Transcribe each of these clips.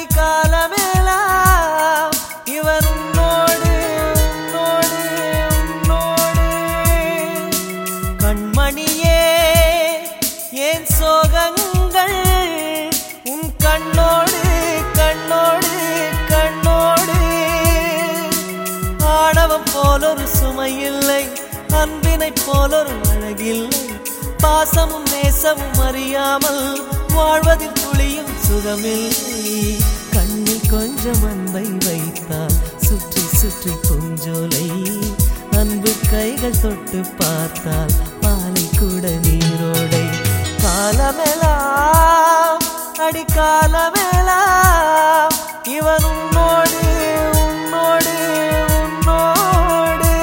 அடிக்காலமேலாம் இவன் உன்னோடு உன்னோடு உன்னோடு கண்மணியே ஏன் சோகங்கள் உன் கண்ணோடு கண்ணோடு கண்ணோடு ஆடவம் போலொரு சுமையில்லை அன்பினை போலொரு அழகில்லை பாசமும் நேசமும் அறியாமல் வாழ்வதில் துளியும் சுகமில்லை கண்ணில் கொஞ்சம் அன்பை வைத்தால் சுற்றி சுற்றி பூஞ்சோலை அன்பு கைகள் தொட்டு பார்த்தால் பாலை கூட நீரோடை காலமெல்லாம் அடி காலமெல்லாம் இவன் உன்னோடு உன்னோடு உன்னோடு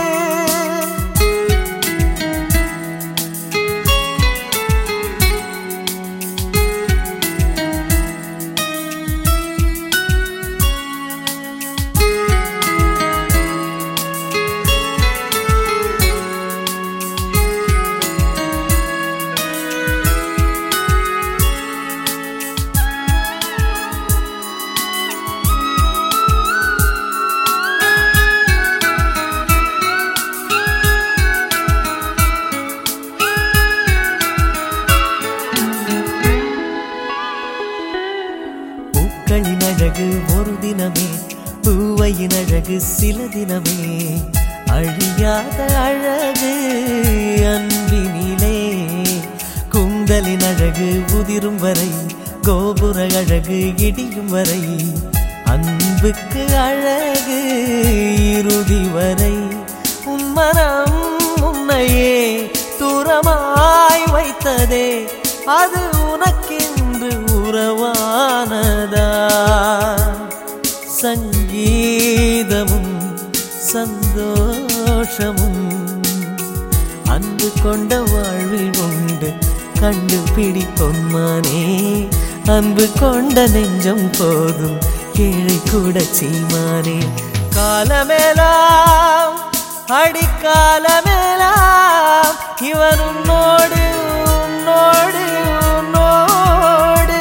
பூக்களின் அழகு ஒரு தினமே பூவையின் அழகு சில தினமே அழியாத அழகு அன்பினிலே குந்தலின் அழகு உதிரும் வரை கோபுர அழகு இடியும் வரை அன்புக்கு அழகு இறுதி வரை உம்மனம் உன்னையே தூரமாய் வைத்ததே அது உனக்கென்று உறவானதா சங்கீதமும் சந்தோஷமும் அன்பு கொண்ட வாழ்வில் உண்டு கண்டுபிடி பொன்மானே அன்பு கொண்ட நெஞ்சம் போதும் ஏழை கூட சீமானே காலமேலாம் அடிக்காலமேலாம் இவன் உன்னோடு உன்னோடு உன்னோடு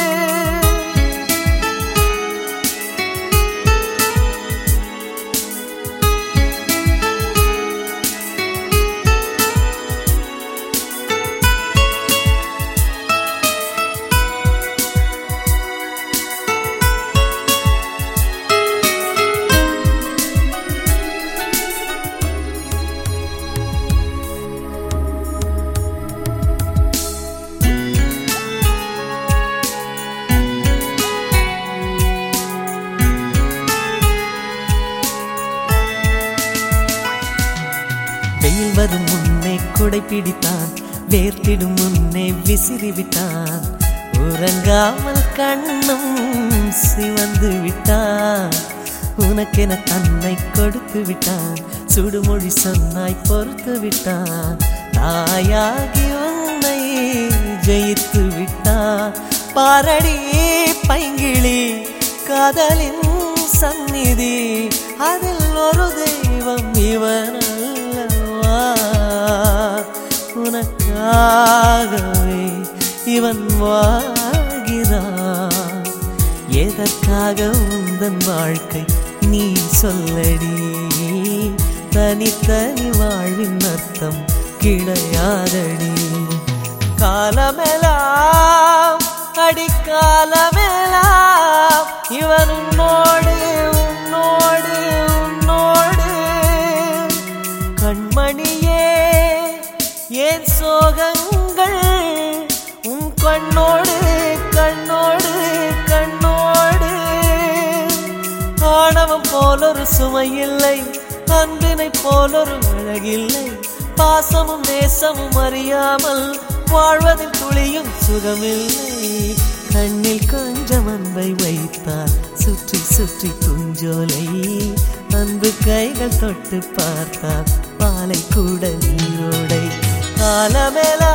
வெயில் வரும் முன்னே குடை பிடித்தான் வேர்த்திடும் முன்னே விசிறி விட்டான் உறங்காமல் கண்ணும் சிவந்து விட்டான் உனக்கென தன்னை கொடுத்து விட்டான் சுடுமொழி சொன்னாய் பொறுத்து விட்டான் தாயாகி உன்னை ஜெயித்து விட்டான் பாரடி பைங்கிளி காதலின் சந்நிதி அதில் ஒரு தெய்வம் இவன் அல்லவா உனக்காகவே இவன் வாழ்கிறான் எதற்காக உந்தன் வாழ்க்கை நீ சொல்லடி தனித்தனி வாழ்வின் அர்த்தம் கிடையாதடி காலமெல்லாம் அடிக்காலமெல்லாம் இவன் உன்னோடு உன்னோடு உன்னோடு கண்மணியே ஏன் சோகங்கள் உன் கண்ணோடு கண்ணோடு கண்ணோடு ஆணவம் போலொரு சுமையில்லை அன்பினை போலொரு அழகில்லை பாசமும் நேசமும் அறியாமல் வாழ்வதில் துளியும் சுகமில்லை கண்ணில் கொஞ்சம் அன்பை வைத்தால் சுற்றி சுற்றி குஞ்சோலை அன்பு கைகள் தொட்டு பார்த்தால் பாலை கூட நீரோடை காலமெல்லாம்